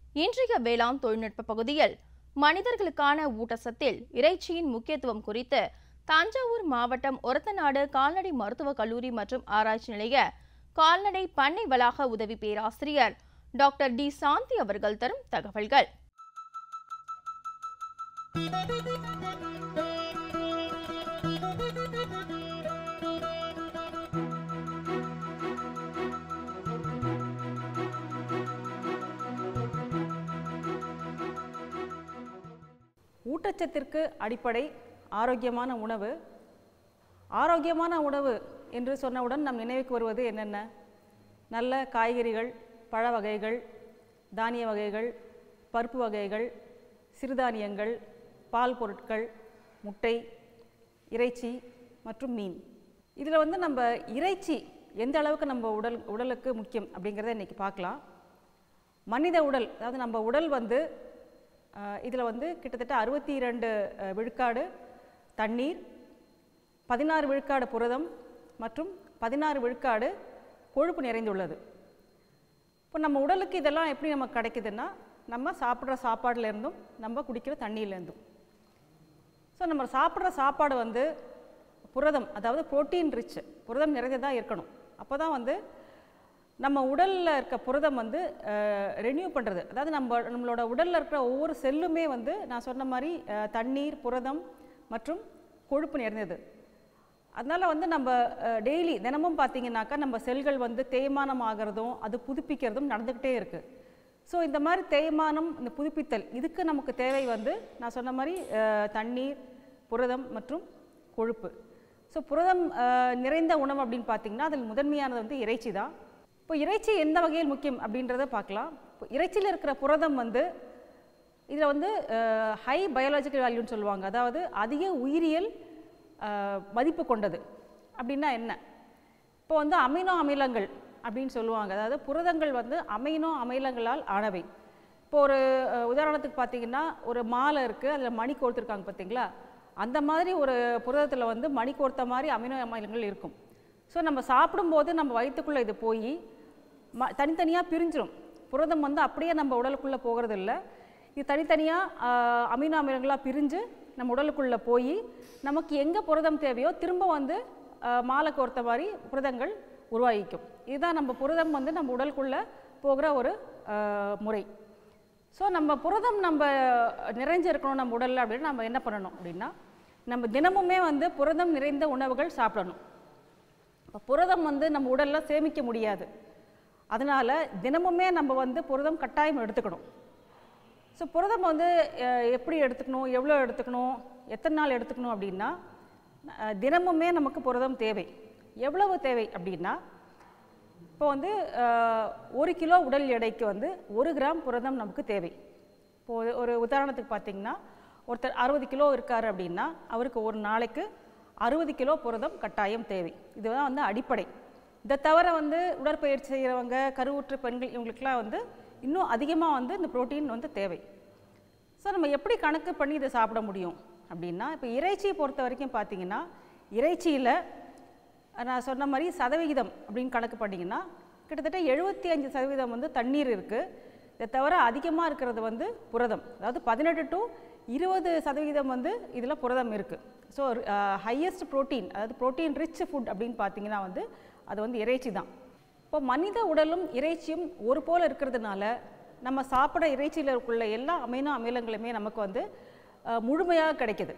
இன்றைய வேளாண் தொழில்நுட்ப பகுதியில் மனிதர்களுக்கான ஊட்டச்சத்தில் இறைச்சியின் முக்கியத்துவம் குறித்து தஞ்சாவூர் மாவட்டம் ஒரத்தநாடு கால்நடை மருத்துவக் கல்லூரி மற்றும் ஆராய்ச்சி நிலைய கால்நடை பண்ணை வளாக உதவி பேராசிரியர் டாக்டர் டி சாந்தி அவர்கள் தரும் தகவல்கள் ஊட்டச்சத்திற்கு அடிப்படை ஆரோக்கியமான உணவு ஆரோக்கியமான உணவு என்று சொன்னவுடன் நம் நினைவுக்கு வருவது என்னென்ன நல்ல காய்கறிகள் பழ வகைகள் தானிய வகைகள் பருப்பு வகைகள் சிறுதானியங்கள் பால் பொருட்கள் முட்டை இறைச்சி மற்றும் மீன் இதில் வந்து நம்ம இறைச்சி எந்த அளவுக்கு நம்ம உடல் உடலுக்கு முக்கியம் அப்படிங்கிறத இன்றைக்கி பார்க்கலாம் மனித உடல் அதாவது நம்ம உடல் வந்து இதில் வந்து கிட்டத்தட்ட அறுபத்தி இரண்டு விழுக்காடு தண்ணீர் பதினாறு விழுக்காடு புரதம் மற்றும் பதினாறு விழுக்காடு கொழுப்பு நிறைந்துள்ளது இப்போ நம்ம உடலுக்கு இதெல்லாம் எப்படி நமக்கு கிடைக்குதுன்னா நம்ம சாப்பிட்ற சாப்பாடுலேருந்தும் நம்ம குடிக்கிற தண்ணியிலேருந்தும் ஸோ நம்ம சாப்பிட்ற சாப்பாடு வந்து புரதம் அதாவது புரோட்டீன் ரிச் புரதம் நிறைந்ததாக இருக்கணும் அப்போ தான் வந்து நம்ம உடலில் இருக்க புரதம் வந்து ரெனியூ பண்ணுறது அதாவது நம்ம நம்மளோட உடலில் இருக்கிற ஒவ்வொரு செல்லுமே வந்து நான் சொன்ன மாதிரி அஹ், தண்ணீர் புரதம் மற்றும் கொழுப்பு நிறைந்தது அதனால் வந்து நம்ம டெய்லி தினமும் பார்த்தீங்கன்னாக்கா நம்ம செல்கள் வந்து தேய்மானம் ஆகிறதும் அது புதுப்பிக்கிறதும் நடந்துக்கிட்டே இருக்குது ஸோ இந்த மாதிரி தேய்மானம் இந்த புதுப்பித்தல் இதுக்கு நமக்கு தேவை வந்து நான் சொன்ன மாதிரி அஹ், தண்ணீர் புரதம் மற்றும் கொழுப்பு ஸோ புரதம் அஹ், நிறைந்த உணவு அப்படின்னு பார்த்தீங்கன்னா அதில் முதன்மையானது வந்து இறைச்சி தான் இப்போ இறைச்சி எந்த வகையில் முக்கியம் அப்படின்றத பார்க்கலாம் இப்போ இறைச்சியில் இருக்கிற புரதம் வந்து இதில் வந்து ஹை பயாலஜிக்கல் வேல்யூன்னு சொல்லுவாங்க அதாவது அதிக உயிரியல் அஹ், மதிப்பு கொண்டது அப்படின்னா என்ன இப்போ வந்து அமினோ அமிலங்கள் அப்படின்னு சொல்லுவாங்க அதாவது புரதங்கள் வந்து அமினோ அமிலங்களால் ஆனவை இப்போ ஒரு அஹ், உதாரணத்துக்கு பார்த்தீங்கன்னா ஒரு மாலை இருக்குது அதில் மணி கோர்த்துருக்காங்க பார்த்தீங்களா அந்த மாதிரி ஒரு புரதத்தில் வந்து மணி கோர்த்த மாதிரி அமினோ அமிலங்கள் இருக்கும் ஸோ நம்ம சாப்பிடும்போது நம்ம வயிற்றுக்குள்ளே இது போய் ம தனித்தனியாக பிரிஞ்சிடும் புரதம் வந்து அப்படியே நம்ம உடலுக்குள்ளே போகிறது இல்லை இது தனித்தனியாக அமினோ அமிலங்களாக பிரிஞ்சு நம்ம உடலுக்குள்ளே போய் நமக்கு எங்கே புரதம் தேவையோ திரும்ப வந்து ஆஹ், மாலை கோர்த்த மாதிரி புரதங்கள் உருவாகிக்கும் இதுதான் நம்ம புரதம் வந்து நம்ம உடலுக்குள்ளே போகிற ஒரு ஆஹ், முறை ஸோ நம்ம புரதம் நம்ம நிறைஞ்சிருக்கணும் நம்ம உடலில் அப்படின்னு நம்ம என்ன பண்ணணும் அப்படின்னா நம்ம தினமுமே வந்து புரதம் நிறைந்த உணவுகள் சாப்பிடணும் இப்போ புரதம் வந்து நம்ம உடலில் சேமிக்க முடியாது அதனால் தினமுமே நம்ம வந்து புரதம் கட்டாயம் எடுத்துக்கணும் ஸோ புரதம் வந்து அஹ், எப்படி எடுத்துக்கணும் எவ்வளோ எடுத்துக்கணும் எத்தனை நாள் எடுத்துக்கணும் அப்படின்னா அஹ், தினமுமே நமக்கு புரதம் தேவை எவ்வளவு தேவை அப்படின்னா இப்போ வந்து அஹ், ஒரு கிலோ உடல் எடைக்கு வந்து ஒரு கிராம் புரதம் நமக்கு தேவை இப்போ ஒரு- ஒரு உதாரணத்துக்கு பார்த்தீங்கன்னா ஒருத்தர் அறுபது கிலோ இருக்கார் அப்படின்னா அவருக்கு ஒரு நாளைக்கு அறுபது கிலோ புரதம் கட்டாயம் தேவை இதுதான் வந்து அடிப்படை இதை தவிர வந்து உடற்பயிற்சி செய்கிறவங்க கருவுற்ற பெண்கள் இவங்களுக்கெல்லாம் வந்து இன்னும் அதிகமாக வந்து இந்த புரோட்டீன் வந்து தேவை ஸோ நம்ம எப்படி கணக்கு பண்ணி இதை சாப்பிட முடியும் அப்படின்னா இப்போ இறைச்சியை பொறுத்த வரைக்கும் பார்த்தீங்கன்னா இறைச்சியில் நான் சொன்ன மாதிரி சதவிகிதம் அப்படின்னு கணக்கு பண்ணிங்கன்னா கிட்டத்தட்ட எழுபத்தி அஞ்சு சதவீதம் வந்து தண்ணீர் இருக்குது இதை தவிர அதிகமாக இருக்கிறது வந்து புரதம் அதாவது பதினெட்டு டு இருபது சதவீதம் வந்து இதில் புரதம் இருக்குது ஸோ ஹையஸ்ட் புரோட்டீன் அதாவது புரோட்டீன் ரிச் ஃபுட் அப்படின்னு பார்த்தீங்கன்னா வந்து அது வந்து இறைச்சி தான் இப்போ மனித உடலும் இறைச்சியும் ஒரு போல் இருக்கிறதுனால நம்ம சாப்பிட இறைச்சியில் உள்ள எல்லா அமினோ அமிலங்களுமே நமக்கு வந்து முழுமையாக கிடைக்குது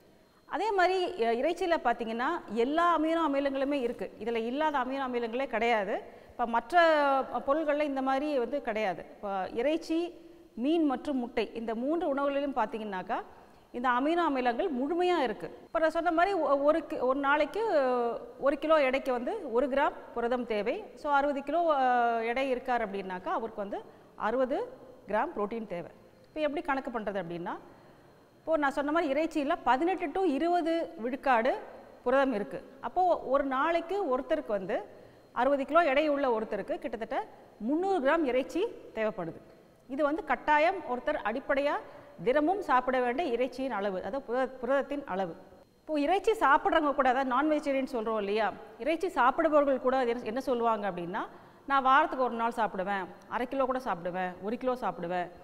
அதே மாதிரி இறைச்சியில் பார்த்தீங்கன்னா எல்லா அமினோ அமிலங்களுமே இருக்குது இதில் இல்லாத அமினோ அமிலங்களே கிடையாது இப்போ மற்ற பொருள்களில் இந்த மாதிரி வந்து கிடையாது இப்போ இறைச்சி மீன் மற்றும் முட்டை இந்த மூன்று உணவுகளிலும் பார்த்தீங்கன்னாக்கா இந்த அமினோ அமிலங்கள் முழுமையாக இருக்குது இப்போ நான் சொன்ன மாதிரி ஒ- ஒரு கி- ஒரு நாளைக்கு ஒரு கிலோ எடைக்கு வந்து ஒரு கிராம் புரதம் தேவை ஸோ அறுபது கிலோ அஹ், எடை இருக்கார் அப்படின்னாக்கா அவருக்கு வந்து அறுபது கிராம் புரோட்டீன் தேவை இப்போ எப்படி கணக்கு பண்ணுறது அப்படின்னா இப்போது நான் சொன்ன மாதிரி இறைச்சியில் பதினெட்டு டு இருபது விழுக்காடு புரதம் இருக்குது அப்போது ஒரு நாளைக்கு ஒருத்தருக்கு வந்து அறுபது கிலோ எடை உள்ள ஒருத்தருக்கு கிட்டத்தட்ட முந்நூறு கிராம் இறைச்சி தேவைப்படுது இது வந்து கட்டாயம் ஒருத்தர் அடிப்படையாக தினமும் சாப்பிட வேண்டிய இறைச்சியின் அளவு அதாவது புரத புரதத்தின் அளவு இப்போது இறைச்சி சாப்பிட்றவங்க கூட அதாவது நான் வெஜிடேரியன் சொல்கிறோம் இல்லையா இறைச்சி சாப்பிடுபவர்கள் கூட என்ன- என்ன சொல்லுவாங்க அப்படின்னா நான் வாரத்துக்கு ஒரு நாள் சாப்பிடுவேன் அரை கிலோ கூட சாப்பிடுவேன் ஒரு கிலோ சாப்பிடுவேன்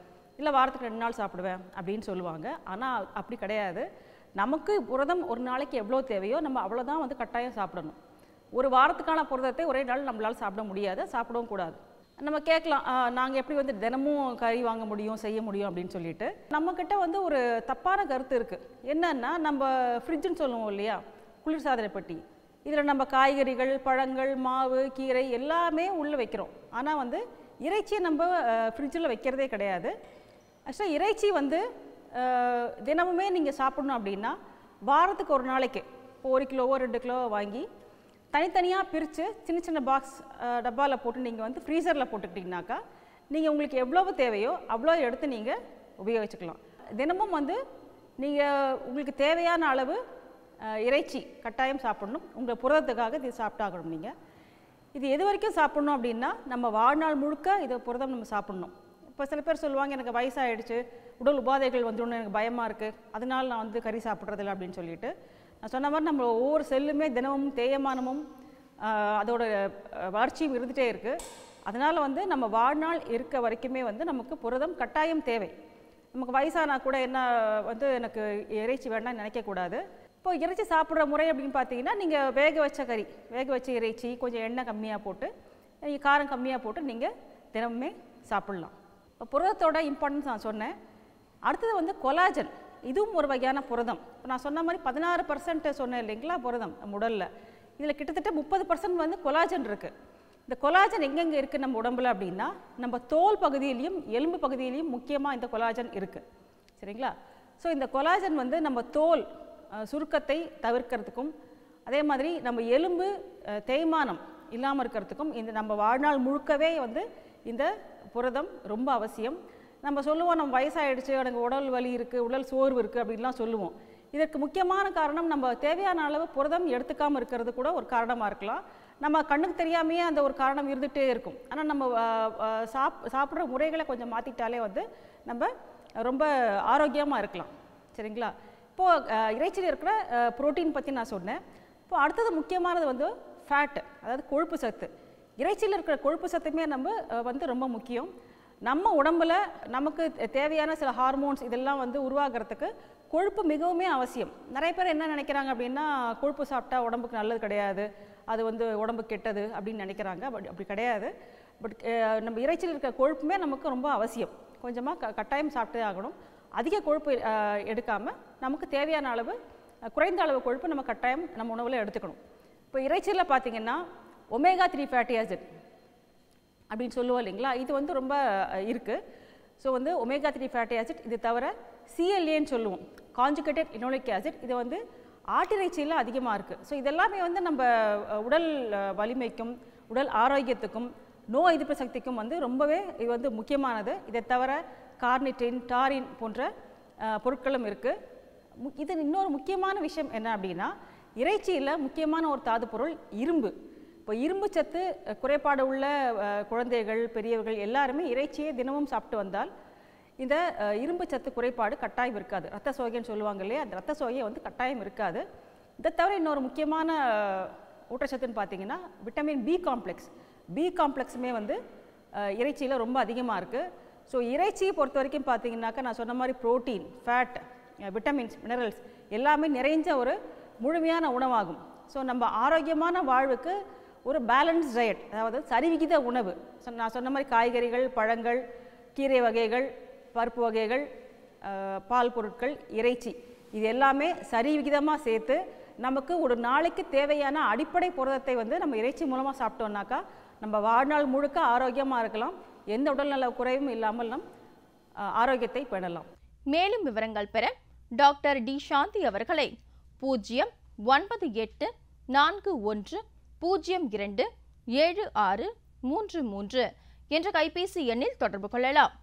இல்லை வாரத்துக்கு ரெண்டு நாள் சாப்பிடுவேன் அப்படின்னு சொல்லுவாங்க ஆனால் அப்படி கிடையாது நமக்கு புரதம் ஒரு நாளைக்கு எவ்வளோ தேவையோ நம்ம அவ்வளோதான் வந்து கட்டாயம் சாப்பிடணும் ஒரு வாரத்துக்கான புரதத்தை ஒரே நாள் நம்மளால் சாப்பிட முடியாது சாப்பிடவும் கூடாது நம்ம கேட்கலாம் நாங்கள் எப்படி வந்து தினமும் கறி வாங்க முடியும் செய்ய முடியும் அப்படின்னு சொல்லிட்டு நம்மக்கிட்ட வந்து ஒரு தப்பான கருத்து இருக்குது என்னன்னா நம்ம ஃப்ரிட்ஜுன்னு சொல்லுவோம் இல்லையா குளிர்சாதன பெட்டி இதில் நம்ம காய்கறிகள் பழங்கள் மாவு கீரை எல்லாமே உள்ளே வைக்கிறோம் ஆனால் வந்து இறைச்சியை நம்ம ஃப்ரிட்ஜில் வைக்கிறதே கிடையாது ஆக்சுவலாக இறைச்சி வந்து அஹ், தினமுமே நீங்கள் சாப்பிடணும் அப்படின்னா வாரத்துக்கு ஒரு நாளைக்கு இப்போ ஒரு கிலோவோ ரெண்டு கிலோவோ வாங்கி தனித்தனியாக பிரித்து சின்ன சின்ன பாக்ஸ் டப்பாவில் போட்டு நீங்கள் வந்து ஃப்ரீசரில் போட்டுக்கிட்டிங்கனாக்கா நீங்கள் உங்களுக்கு எவ்வளவு தேவையோ அவ்வளோ எடுத்து நீங்கள் உபயோகிச்சுக்கலாம் தினமும் வந்து நீங்கள் உங்களுக்கு தேவையான அளவு அஹ், இறைச்சி கட்டாயம் சாப்பிடணும் உங்கள் புரதத்துக்காக இது சாப்பிட்டாகணும் நீங்கள் இது எது வரைக்கும் சாப்பிடணும் அப்படின்னா நம்ம வாழ்நாள் முழுக்க இதை புரதம் நம்ம சாப்பிடணும் இப்போ சில பேர் சொல்லுவாங்க எனக்கு வயசாகிடுச்சு உடல் உபாதைகள் வந்துடும் எனக்கு பயமாக இருக்குது அதனால நான் வந்து கறி சாப்பிட்றதில்ல அப்படின்னு சொல்லிட்டு நான் சொன்ன மாதிரி நம்ம ஒவ்வொரு செல்லுமே தினமும் தேய்மானமும் ஆஹ், அதோட அஹ், வளர்ச்சியும் இருந்துகிட்டே இருக்குது அதனால் வந்து நம்ம வாழ்நாள் இருக்க வரைக்குமே வந்து நமக்கு புரதம் கட்டாயம் தேவை நமக்கு வயசானா கூட என்ன வந்து எனக்கு இறைச்சி வேண்டாம்னு நினைக்கக்கூடாது இப்போ இறைச்சி சாப்பிட்ற முறை அப்படின்னு பார்த்தீங்கன்னா நீங்கள் வேக வச்ச கறி வேக வச்ச இறைச்சி கொஞ்சம் எண்ணெய் கம்மியாக போட்டு நீங்கள் காரம் கம்மியாக போட்டு நீங்கள் தினமுமே சாப்பிட்லாம் இப்போ புரதத்தோட இம்பார்ட்டன்ஸ் நான் சொன்னேன் அடுத்தது வந்து கொலாஜன் இதுவும் ஒரு வகையான புரதம் இப்போ நான் சொன்ன மாதிரி பதினாறு பர்சன்ட் சொன்னேன் இல்லைங்களா புரதம் நம்ம உடலில் இதில் கிட்டத்தட்ட முப்பது பர்சன்ட் வந்து கொலாஜன் இருக்குது இந்த கொலாஜன் எங்கெங்கே இருக்குது நம்ம உடம்புல அப்படின்னா நம்ம தோல் பகுதியிலையும் எலும்பு பகுதியிலையும் முக்கியமாக இந்த கொலாஜன் இருக்குது சரிங்களா ஸோ இந்த கொலாஜன் வந்து நம்ம தோல் அஹ், சுருக்கத்தை தவிர்க்கிறதுக்கும் அதே மாதிரி நம்ம எலும்பு அஹ், தேய்மானம் இல்லாமல் இருக்கிறதுக்கும் இந்த நம்ம வாழ்நாள் முழுக்கவே வந்து இந்த புரதம் ரொம்ப அவசியம் நம்ம சொல்லுவோம் நம்ம வயசாயிடுச்சு எனக்கு உடல் வலி இருக்குது உடல் சோர்வு இருக்குது அப்படின்லாம் சொல்லுவோம் இதற்கு முக்கியமான காரணம் நம்ம தேவையான அளவு புரதம் எடுத்துக்காமல் இருக்கிறது கூட ஒரு காரணமாக இருக்கலாம் நம்ம கண்ணுக்கு தெரியாமையே அந்த ஒரு காரணம் இருந்துகிட்டே இருக்கும் ஆனால் நம்ம அஹ், அஹ், சாப் சாப்பிட்ற முறைகளை கொஞ்சம் மாற்றிட்டாலே வந்து நம்ம ரொம்ப ஆரோக்கியமாக இருக்கலாம் சரிங்களா இப்போது இறைச்சியில் இருக்கிற புரோட்டீன் பற்றி நான் சொன்னேன் இப்போ அடுத்தது முக்கியமானது வந்து ஃபேட்டு அதாவது கொழுப்பு சத்து இறைச்சியில் இருக்கிற கொழுப்பு சத்துமே நம்ம அஹ், வந்து ரொம்ப முக்கியம் நம்ம உடம்புல நமக்கு தே- தேவையான சில ஹார்மோன்ஸ் இதெல்லாம் வந்து உருவாகிறதுக்கு கொழுப்பு மிகவுமே அவசியம் நிறைய பேர் என்ன நினைக்கிறாங்க அப்படின்னா கொழுப்பு சாப்பிட்டா உடம்புக்கு நல்லது கிடையாது அது வந்து உடம்பு கெட்டது அப்படின்னு நினைக்கிறாங்க பட் அப்படி கிடையாது பட் நம்ம இறைச்சியில் இருக்கிற கொழுப்புமே நமக்கு ரொம்ப அவசியம் கொஞ்சமாக க கட்டாயம் சாப்பிட்டே ஆகணும் அதிக கொழுப்பு எடுக்காமல் நமக்கு தேவையான அளவு அஹ், குறைந்த அளவு கொழுப்பு நம்ம கட்டாயம் நம்ம உணவில் எடுத்துக்கணும் இப்போ இறைச்சியில் பார்த்தீங்கன்னா ஒமேகா த்ரீ ஃபேட்டி ஆசிட் அப்படின்னு சொல்லுவோம் இல்லைங்களா இது வந்து ரொம்ப இருக்குது ஸோ வந்து ஒமேகா த்ரீ ஃபேட்டி ஆசிட் இது தவிர சிஎல்ஏன்னு சொல்லுவோம் காஞ்சுகேட்டட் இனோலிக் ஆசிட் இது வந்து ஆட்டிறைச்சியில் அதிகமாக இருக்குது ஸோ இதெல்லாமே வந்து நம்ம அஹ், உடல் அஹ், வலிமைக்கும் உடல் ஆரோக்கியத்துக்கும் நோய் எதிர்ப்பு சக்திக்கும் வந்து ரொம்பவே இது வந்து முக்கியமானது இதை தவிர கார்னிட்டின் டாரின் போன்ற அஹ், பொருட்களும் இருக்குது இது இன்னொரு முக்கியமான விஷயம் என்ன அப்படின்னா இறைச்சியில் முக்கியமான ஒரு தாது பொருள் இரும்பு இப்போ இரும்பு சத்து அஹ், குறைபாடு உள்ள அஹ், குழந்தைகள் பெரியவர்கள் எல்லாருமே இறைச்சியை தினமும் சாப்பிட்டு வந்தால் இந்த அஹ், இரும்பு சத்து குறைபாடு கட்டாயம் இருக்காது ரத்த சோகைன்னு சொல்லுவாங்க இல்லையா அந்த ரத்த சோகை வந்து கட்டாயம் இருக்காது இதை தவிர இன்னொரு முக்கியமான அஹ், ஊட்டச்சத்துன்னு பார்த்தீங்கன்னா விட்டமின் பி காம்ப்ளெக்ஸ் பி காம்ப்ளெக்ஸுமே வந்து இறைச்சியில் ரொம்ப அதிகமாக இருக்குது ஸோ இறைச்சியை பொறுத்த வரைக்கும் பார்த்தீங்கன்னாக்கா நான் சொன்ன மாதிரி புரோட்டீன் ஃபேட் விட்டமின்ஸ் மினரல்ஸ் எல்லாமே நிறைஞ்ச ஒரு முழுமையான உணவாகும் ஸோ நம்ம ஆரோக்கியமான வாழ்வுக்கு ஒரு பேலன்ஸ் டயட் அதாவது சரிவிகித உணவு So, நான் சொன்ன மாதிரி காய்கறிகள் பழங்கள் கீரை வகைகள் பருப்பு வகைகள் அஹ், பால் பொருட்கள் இறைச்சி இது எல்லாமே சரிவிகிதமாக சேர்த்து நமக்கு ஒரு நாளைக்கு தேவையான அடிப்படை புரதத்தை வந்து நம்ம இறைச்சி மூலமாக சாப்பிட்டோம்னாக்கா நம்ம வாழ்நாள் முழுக்க ஆரோக்கியமாக இருக்கலாம் எந்த உடல்நல குறைவும் இல்லாமல் நம் அஹ், ஆரோக்கியத்தை பெறலாம் மேலும் விவரங்கள் பெற டாக்டர் டி சாந்தி அவர்களை பூஜ்ஜியம் ஒன்பது எட்டு நான்கு ஒன்று பூஜ்ஜியம் இரண்டு ஏழு ஆறு மூன்று மூன்று என்ற கைபேசி எண்ணில் தொடர்பு கொள்ளலாம்